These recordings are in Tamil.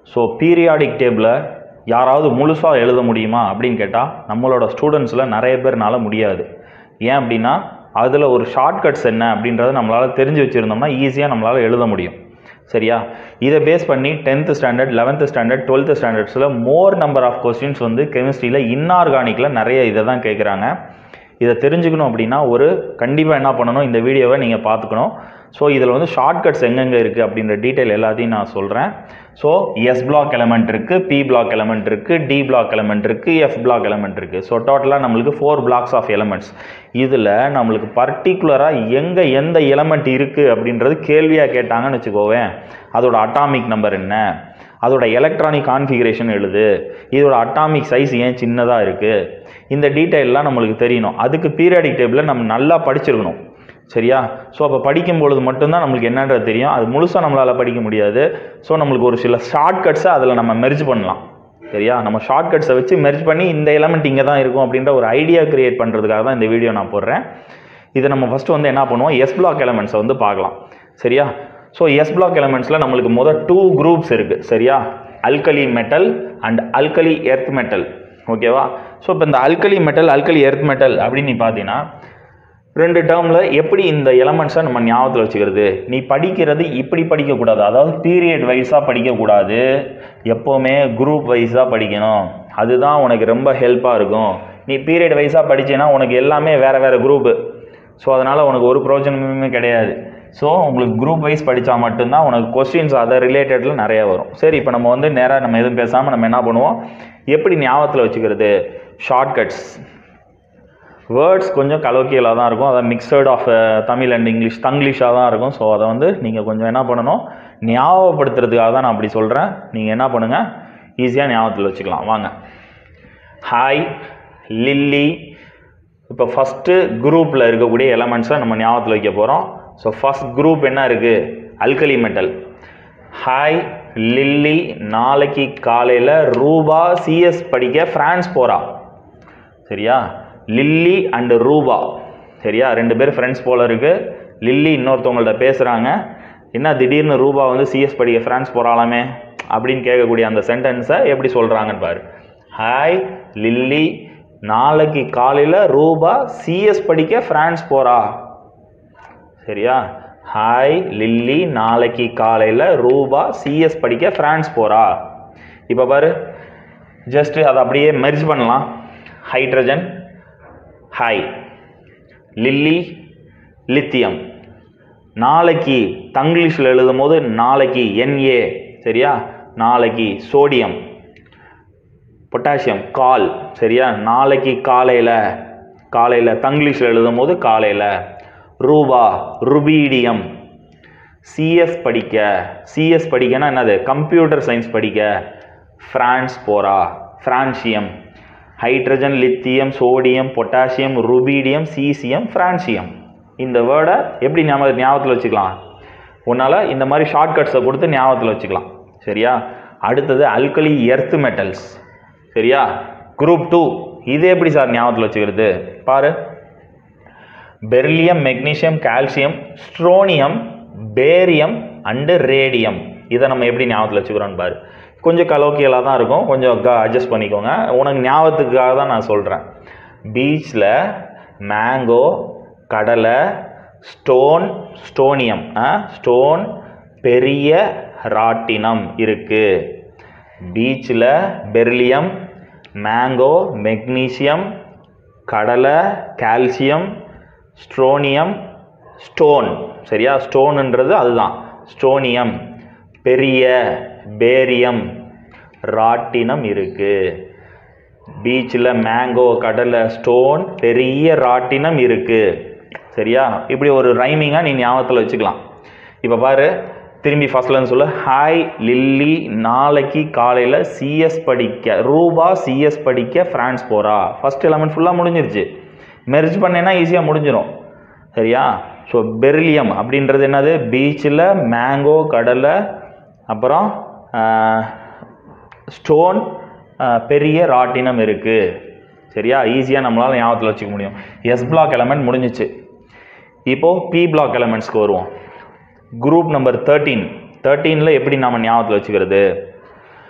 ஸோ பீரியாடிக் டேபிளை யாராவது முழுசாக எழுத முடியுமா அப்படின்னு கேட்டால் நம்மளோட ஸ்டூடெண்ட்ஸில் நிறைய பேர்னால முடியாது ஏன் அப்படின்னா அதில் ஒரு ஷார்ட்கட்ஸ் என்ன அப்படின்றத நம்மளால் தெரிஞ்சு வச்சுருந்தோம்னா ஈஸியாக நம்மளால் எழுத முடியும் சரியா இதை பேஸ் பண்ணி tenth standard eleventh standard twelfth ஸ்டாண்டர்ட்ஸில் மோர் நம்பர் ஆஃப் கொஸ்டின்ஸ் வந்து கெமிஸ்ட்ரியில் இன்ஆர்கானிக்கில் நிறைய இதை தான் கேட்குறாங்க இதை தெரிஞ்சுக்கணும் அப்படின்னா ஒரு கண்டிப்பாக என்ன பண்ணணும் இந்த வீடியோவை நீங்கள் பார்த்துக்கணும் ஸோ இதில் வந்து ஷார்ட்கட்ஸ் எங்கெங்கே இருக்குது அப்படின்ற டீட்டெயில் எல்லாத்தையும் நான் சொல்கிறேன் ஸோ எஸ் பிளாக் எலமெண்ட் இருக்குது பி பிளாக் எலமெண்ட் இருக்குது டி பிளாக் எலமெண்ட் இருக்குது எஃப் பிளாக் எலமெண்ட் இருக்குது ஸோ டோட்டலாக நம்மளுக்கு ஃபோர் பிளாக்ஸ் ஆஃப் எலமெண்ட்ஸ் இதில் நம்மளுக்கு பர்டிகுலராக எங்கே எந்த எலமெண்ட் இருக்குது அப்படின்றது கேள்வியாக கேட்டாங்கன்னு வச்சுக்கோவேன் அதோட அட்டாமிக் நம்பர் என்ன அதோட எலக்ட்ரானிக் கான்ஃபிகரேஷன் எழுது இதோட அட்டாமிக் சைஸ் ஏன் சின்னதாக இருக்குது இந்த டீட்டெயிலெலாம் நம்மளுக்கு தெரியணும் அதுக்கு பீரியாடிக் டேபிளில் நம்ம நல்லா படிச்சிருக்கணும் சரியா ஸோ அப்போ படிக்கும் பொழுது மட்டும்தான் நம்மளுக்கு என்னன்றது தெரியும் அது முழுசாக நம்மளால் படிக்க முடியாது ஸோ நம்மளுக்கு ஒரு சில ஷார்ட்கட்ஸை அதில் நம்ம மெர்ஜ் பண்ணலாம் சரியா நம்ம ஷார்ட்கட்ஸை வச்சு மெர்ஜ் பண்ணி இந்த எலமெண்ட் இங்கே தான் இருக்கும் அப்படின்ற ஒரு ஐடியா கிரியேட் பண்ணுறதுக்காக தான் இந்த வீடியோ நான் போடுறேன் இதை நம்ம ஃபஸ்ட்டு வந்து என்ன பண்ணுவோம் எஸ் பிளாக் எலமெண்ட்ஸை வந்து பார்க்கலாம் சரியா ஸோ எஸ் பிளாக் எலமெண்ட்ஸில் நம்மளுக்கு முதல் டூ குரூப்ஸ் இருக்குது சரியா alkali metal and alkali earth metal ஓகேவா ஸோ இப்போ இந்த alkali metal alkali earth metal அப்படின்னு நீ பார்த்தீங்கன்னா ரெண்டு டேர்மில் எப்படி இந்த எலமெண்ட்ஸை நம்ம ஞாபகத்தில் வச்சுக்கிறது நீ படிக்கிறது இப்படி படிக்கக்கூடாது அதாவது பீரியட் வைஸாக படிக்கக்கூடாது எப்போவுமே குரூப் வைஸாக படிக்கணும் அதுதான் உனக்கு ரொம்ப ஹெல்ப்பாக இருக்கும் நீ பீரியட் வைஸாக படிச்சேன்னா உனக்கு எல்லாமே வேறு வேறு குரூப்பு ஸோ அதனால் உனக்கு ஒரு பிரோஜனமுமே கிடையாது ஸோ உங்களுக்கு குரூப் வைஸ் படித்தா மட்டும்தான் உனக்கு கொஸ்டின்ஸ் அதை ரிலேட்டடில் நிறைய வரும் சரி இப்போ நம்ம வந்து நேராக நம்ம எதுவும் பேசாமல் நம்ம என்ன பண்ணுவோம் எப்படி ஞாபகத்தில் வச்சுக்கிறது ஷார்ட்கட்ஸ் வேர்ட்ஸ் கொஞ்சம் கலோக்கியலாக தான் இருக்கும் அதாவது mixture of Tamil and English தங்கிலீஷாக தான் இருக்கும் ஸோ அதை வந்து நீங்கள் கொஞ்சம் என்ன பண்ணணும் ஞாபகப்படுத்துறதுக்காக தான் நான் அப்படி சொல்கிறேன் நீங்கள் என்ன பண்ணுங்கள் ஈஸியாக ஞாபகத்தில் வச்சுக்கலாம் வாங்க ஹாய் லில்லி இப்போ ஃபஸ்ட்டு குரூப்பில் இருக்கக்கூடிய எலமெண்ட்ஸை நம்ம ஞாபகத்தில் வைக்க போகிறோம் ஸோ ஃபஸ்ட் குரூப் என்ன இருக்குது அல்கலி மெட்டல் ஹாய் லில்லி நாளைக்கு காலையில் ரூபா சிஎஸ் படிக்க ஃப்ரான்ஸ் போகிறா சரியா லில்லி அண்டு ரூபா சரியா ரெண்டு பேர் ஃப்ரெண்ட்ஸ் போல இருக்கு லில்லி இன்னொருத்தவங்கள்ட்ட பேசுகிறாங்க என்ன திடீர்னு ரூபா வந்து சிஎஸ் படிக்க ஃப்ரான்ஸ் போகிறாலாமே அப்படின்னு கேட்கக்கூடிய அந்த சென்டென்ஸை எப்படி சொல்கிறாங்கன்னு பாரு ஹாய் லில்லி நாளைக்கு காலையில் ரூபா சிஎஸ் படிக்க ஃப்ரான்ஸ் போகிறா சரியா ஹாய் லில்லி நாளைக்கு காலையில் ரூபா சிஎஸ் படிக்க ஃப்ரான்ஸ் போகிறா இப்போ பாரு ஜஸ்ட்டு அதை அப்படியே மெர்ஜ் பண்ணலாம் ஹைட்ரஜன் ஹாய் லில்லி லித்தியம் நாளைக்கு தங்கிலீஷில் எழுதும் போது நாளைக்கு என்ஏ சரியா நாளைக்கு சோடியம் பொட்டாசியம் கால் சரியா நாளைக்கு காலையில் காலையில் தங்கிலீஷில் எழுதும் போது காலையில் ரூபா ருபீடியம் சிஎஸ் படிக்க சிஎஸ் படிக்கன்னா என்னது கம்ப்யூட்டர் சயின்ஸ் படிக்க ஃப்ரான்ஸ் போகிறா francium hydrogen lithium sodium potassium rubidium caesium francium இந்த வேர்டை எப்படி ஞாபகம் ஞாபகத்தில் வச்சுக்கலாம் உன்னால் இந்த மாதிரி ஷார்ட்கட்ஸை கொடுத்து ஞாபகத்தில் வச்சுக்கலாம் சரியா அடுத்தது அல்கலி எர்த் மெட்டல்ஸ் சரியா குரூப் டூ இது எப்படி சார் ஞாபகத்தில் வச்சுக்கிறது பாரு beryllium magnesium calcium strontium barium and radium இதை நம்ம எப்படி ஞாபகத்தில் வச்சுக்கிறோன்னு பாரு கொஞ்சம் கலோக்கியலாக தான் இருக்கும் கொஞ்சம் அட்ஜஸ்ட் பண்ணிக்கோங்க உனக்கு ஞாபகத்துக்காக தான் நான் சொல்கிறேன் பீச்சில் மேங்கோ கடலை ஸ்டோன் ஸ்டோனியம் ஸ்டோன் பெரிய ராட்டினம் இருக்குது பீச்சில் பெர்லியம் மேங்கோ மெக்னீசியம் கடலை கால்சியம் ஸ்ட்ரோனியம் ஸ்டோன் சரியா ஸ்டோனுன்றது அதுதான் ஸ்டோனியம் பெரிய பேரியம் ராட்டினம் இருக்குது பீச்சில் மேங்கோ கடலை ஸ்டோன் பெரிய ராட்டினம் இருக்குது சரியா இப்படி ஒரு ரைமிங்காக நீ ஞாபகத்தில் வச்சுக்கலாம் இப்போ பாரு திரும்பி ஃபஸ்ட்லேருந்து சொல்லு ஹாய் லில்லி நாளைக்கு காலையில் சிஎஸ் படிக்க ரூபா சிஎஸ் படிக்க ஃப்ரான்ஸ் போகிறா ஃபஸ்ட் எலமெண்ட் ஃபுல்லாக முடிஞ்சிருச்சு மெர்ஜ் பண்ணேன்னா ஈஸியாக முடிஞ்சிடும் சரியா ஸோ பெர்லியம் அப்படின்றது என்னது பீச்சில் மேங்கோ கடலை அப்புறம் ஸ்டோன் பெரிய ராட்டினம் இருக்குது சரியா ஈஸியாக நம்மளால் ஞாபகத்தில் வச்சுக்க முடியும் எஸ் பிளாக் எலமெண்ட் முடிஞ்சிச்சு இப்போது பி பிளாக் எலமெண்ட்ஸ்க்கு வருவோம் குரூப் நம்பர் தேர்ட்டீன் தேர்ட்டீனில் எப்படி நாம் ஞாபகத்தில் வச்சுக்கிறது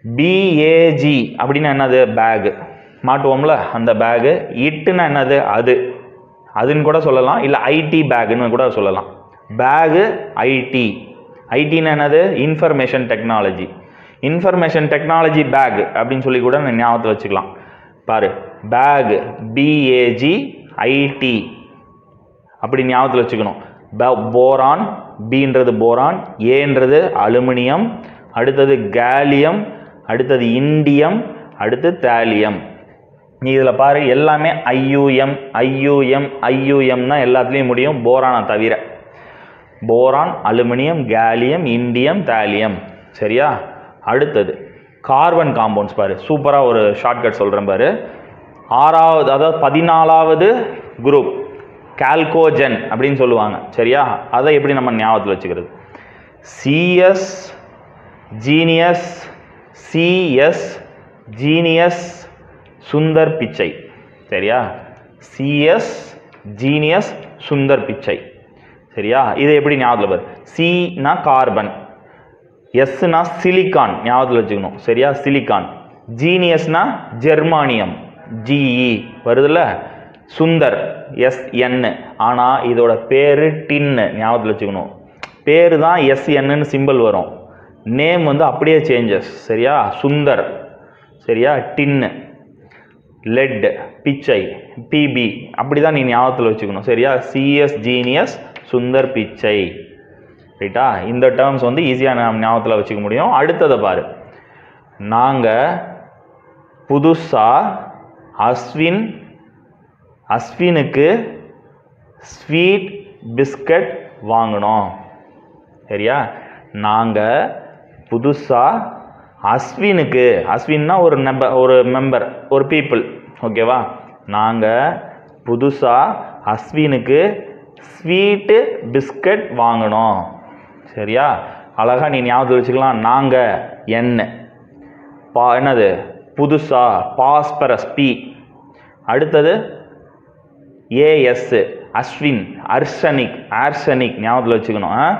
பிஏஜி அப்படின்னா என்னது பேகு மாட்டுவோம்ல அந்த பேகு இட்டுன்னா என்னது அது அதுன்னு கூட சொல்லலாம் இல்லை ஐடி பேக்குன்னு கூட சொல்லலாம் பேகு ஐடி ஐடின்னு என்னது information technology information technology bag அப்படின்னு சொல்லி கூட நான் ஞாபகத்தில் வச்சுக்கலாம் பாரு பேக் பிஏஜி ஐடி அப்படி ஞாபகத்தில் வச்சுக்கணும் போரான் பின்றது போரான் ஏன்றது அலுமினியம் அடுத்தது கேலியம் அடுத்தது இண்டியம் அடுத்து தேலியம் நீ இதில் பாரு எல்லாமே ஐயூஎம் ஐயூஎம் ஐயூஎம் தான் எல்லாத்துலேயும் முடியும் போரானை தவிர boron aluminium gallium indium thallium சரியா அடுத்தது கார்பன் காம்பவுண்ட்ஸ் பாரு சூப்பராக ஒரு ஷார்ட்கட் சொல்கிறேன் பாரு ஆறாவது அதாவது பதினாலாவது குரூப் கால்கோஜன் அப்படின்னு சொல்லுவாங்க சரியா அதை எப்படி நம்ம ஞாபகத்தில் வச்சுக்கிறது CS genius CS genius Sundar Pichai சரியா சிஎஸ் ஜீனியஸ் சுந்தர் பிச்சை சரியா இதை எப்படி ஞாபகத்தில் பாரு சினா கார்பன் எஸ்னா சிலிக்கான் ஞாபகத்தில் வச்சுக்கணும் சரியா சிலிக்கான் ஜீனியஸ்னா ஜெர்மானியம் ஜிஇ வருதுல்ல சுந்தர் எஸ்என் ஆனால் இதோட பேர் டின்னு ஞாபகத்தில் வச்சுக்கணும் பேர் தான் எஸ்என்னு சிம்பிள் வரும் நேம் வந்து அப்படியே சேஞ்சஸ் சரியா சுந்தர் சரியா டின்னு லெட் பிச்சை பிபி அப்படி தான் நீ ஞாபகத்தில் வச்சுக்கணும் சரியா சிஎஸ் ஜீனியஸ் சுந்தர் பிச்சை ரைட்டா இந்த டேர்ம்ஸ் வந்து ஈஸியாக நாம் ஞாபகத்தில் வச்சுக்க முடியும் அடுத்ததை பாரு நாங்கள் புதுசாக அஸ்வின் அஸ்வினுக்கு ஸ்வீட் பிஸ்கட் வாங்கினோம் சரியா நாங்கள் புதுசாக அஸ்வினுக்கு அஸ்வின்னா ஒரு நம்ப ஒரு மெம்பர் ஒரு பீப்புள் ஓகேவா நாங்கள் புதுசாக அஸ்வினுக்கு ஸ்வீட்டு பிஸ்கட் வாங்கினோம் சரியா அழகாக நீ ஞாபகத்தில் வச்சுக்கலாம் நாங்கள் என்ன பா என்னது புதுசாக பாஸ்பரஸ் பி அடுத்தது ஏஎஸ் அஸ்வின் அர்சனிக் ஆர்சனிக் ஞாபகத்தில் வச்சுக்கணும் ஆ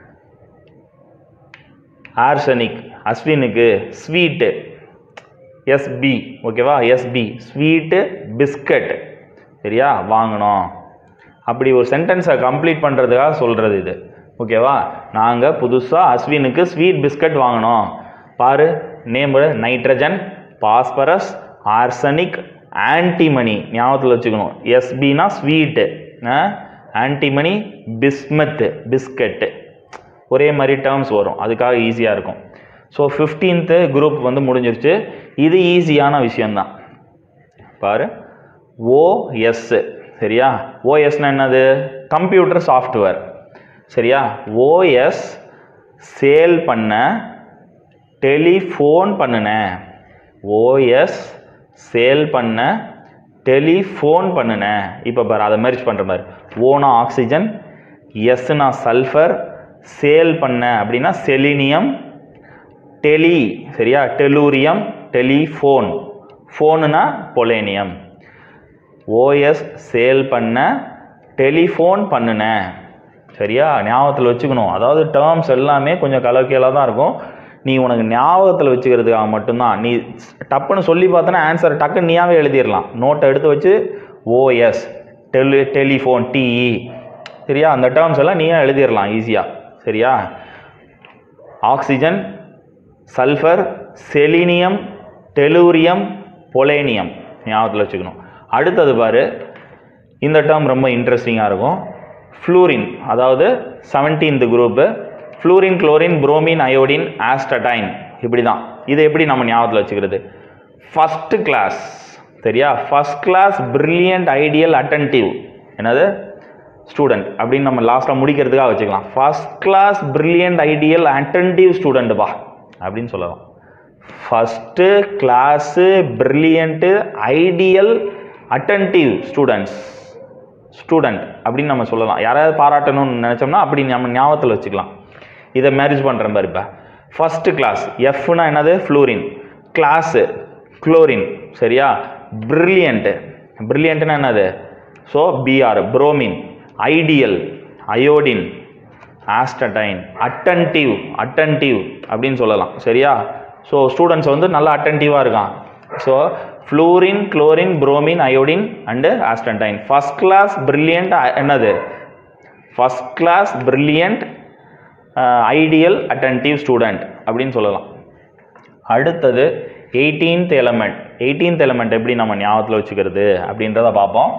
ஆர்சனிக் அஸ்வினுக்கு ஸ்வீட்டு எஸ்பி ஓகேவா எஸ்பி ஸ்வீட்டு பிஸ்கட் சரியா வாங்கணும் அப்படி ஒரு சென்டென்ஸை கம்ப்ளீட் பண்ணுறதுக்காக சொல்கிறது இது ஓகேவா நாங்கள் புதுசாக அஸ்வினுக்கு ஸ்வீட் பிஸ்கட் வாங்கினோம் பாரு name nitrogen phosphorus arsenic antimony ஞாபகத்தில் வச்சுக்கணும் எஸ்பினா ஸ்வீட்டு ஆன்டிமனி பிஸ்மத்து பிஸ்கட்டு ஒரே மாதிரி டேர்ம்ஸ் வரும் அதுக்காக ஈஸியாக இருக்கும் ஸோ ஃபிஃப்டீன்த்து குரூப் வந்து முடிஞ்சிருச்சு இது ஈஸியான விஷயந்தான் பாரு ஓஎஸ் சரியா ஓஎஸ்னா என்னது கம்ப்யூட்டர் சாஃப்ட்வேர் சரியா ஓஎஸ் சேல் பண்ண டெலிஃபோன் பண்ணினேன் ஓஎஸ் சேல் பண்ண டெலிஃபோன் பண்ணினேன் இப்போ பாரு அதை மெர்ஜ் பண்ணுற மாதிரி ஓனா ஆக்சிஜன் எஸ்னா சல்ஃபர் சேல் பண்ண அப்படின்னா செலினியம் டெலி சரியா டெலூரியம் டெலிஃபோன் ஃபோனுனா பொலேனியம் ஓஎஸ் சேல் பண்ண டெலிஃபோன் பண்ணினேன் சரியா ஞாபகத்தில் வச்சுக்கணும் அதாவது டேர்ம்ஸ் எல்லாமே கொஞ்சம் கலவைக்கலாக தான் இருக்கும் நீ உனக்கு ஞாபகத்தில் வச்சுக்கிறதுக்காக மட்டும்தான் நீ டப்புன்னு சொல்லி பார்த்தனா ஆன்சர் டக்குன்னு நீயாவே எழுதிடலாம் நோட்டை எடுத்து வச்சு ஓஎஸ் டெலி டெலிஃபோன் டிஇ சரியா அந்த டேர்ம்ஸ் எல்லாம் நீயே எழுதிடலாம் ஈஸியாக சரியா oxygen sulphur selenium tellurium polonium ஞாபகத்தில் வச்சுக்கணும் அடுத்தது பாரு இந்த டேர்ம் ரொம்ப இன்ட்ரெஸ்டிங்காக இருக்கும் ஃப்ளூரின் அதாவது seventeenth group fluorine chlorine bromine iodine astatine இப்படி தான் இதை எப்படி நம்ம ஞாபகத்தில் வச்சுக்கிறது ஃபஸ்ட்டு கிளாஸ் சரியா first class brilliant ideal attentive என்னது ஸ்டூடெண்ட் அப்படின்னு நம்ம லாஸ்ட்டில் முடிக்கிறதுக்காக வச்சுக்கலாம் first class brilliant ideal attentive student பா அப்படின்னு சொல்லலாம் first class brilliant ideal attentive students student அப்படின்னு நம்ம சொல்லலாம் யாராவது பாராட்டணும்னு நினச்சோம்னா அப்படி நம்ம ஞாபகத்தில் வச்சுக்கலாம் இதை மேரேஜ் பண்ணுறேன் பாரு இப்போ ஃபஸ்ட்டு கிளாஸ் எஃப்னா என்னது ஃப்ளூரின் கிளாஸு குளோரின் சரியா பிரில்லியண்ட்டு பிரில்லியண்ட்னா என்னது so BR bromine ideal iodine astatine attentive attentive அப்படின்னு சொல்லலாம் சரியா ஸோ ஸ்டூடெண்ட்ஸ் வந்து நல்லா அட்டன்டிவாக இருக்கான் so fluorine chlorine bromine iodine and astatine first class brilliant என்னது first class brilliant ideal attentive student அப்படின்னு சொல்லலாம் அடுத்தது எயிட்டீன்த் எலமெண்ட் எயிட்டீன்த் எலமெண்ட் எப்படி நம்ம ஞாபகத்தில் வச்சுக்கிறது அப்படின்றத பார்ப்போம்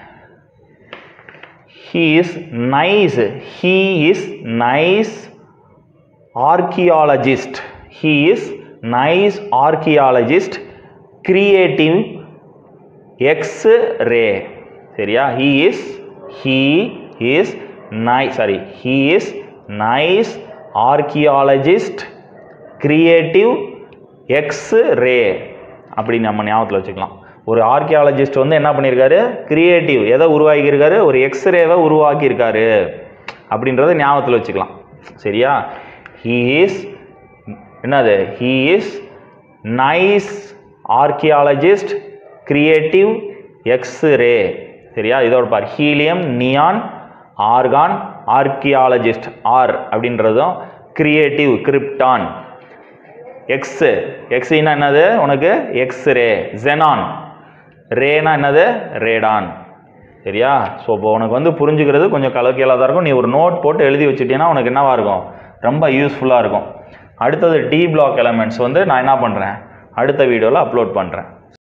he is nice he is nice archaeologist he is nice archaeologist creative X ray சரியா ஹீ இஸ் ஹீ இஸ் நை sorry he is nice archaeologist creative X ray அப்படி நம்ம ஞாபகத்தில் வச்சுக்கலாம் ஒரு ஆர்கியாலஜிஸ்ட் வந்து என்ன பண்ணியிருக்காரு கிரியேட்டிவ் எதை உருவாக்கியிருக்காரு ஒரு எக்ஸ்ரேவை உருவாக்கியிருக்காரு அப்படின்றத ஞாபகத்தில் வச்சுக்கலாம் சரியா ஹீ இஸ் என்னது he is nice archaeologist creative X ray சரியா இதோட பார் helium neon argon archaeologist R அப்படின்றதும் கிரியேட்டிவ் கிரிப்டான் எக்ஸ் எக்ஸின்னா என்னது உனக்கு எக்ஸ் ரே ஜெனான் ரேனா என்னது ரேடான் சரியா ஸோ இப்போ உனக்கு வந்து புரிஞ்சுக்கிறது கொஞ்சம் கலக்கியலாக தான் இருக்கும் நீ ஒரு நோட் போட்டு எழுதி வச்சுட்டீங்கன்னா உனக்கு என்னவா இருக்கும் ரொம்ப யூஸ்ஃபுல்லாக இருக்கும் அடுத்தது டி பிளாக் எலமெண்ட்ஸ் வந்து நான் என்ன பண்ணுறேன் அடுத்த வீடியோவில் அப்லோட் பண்ணுறேன்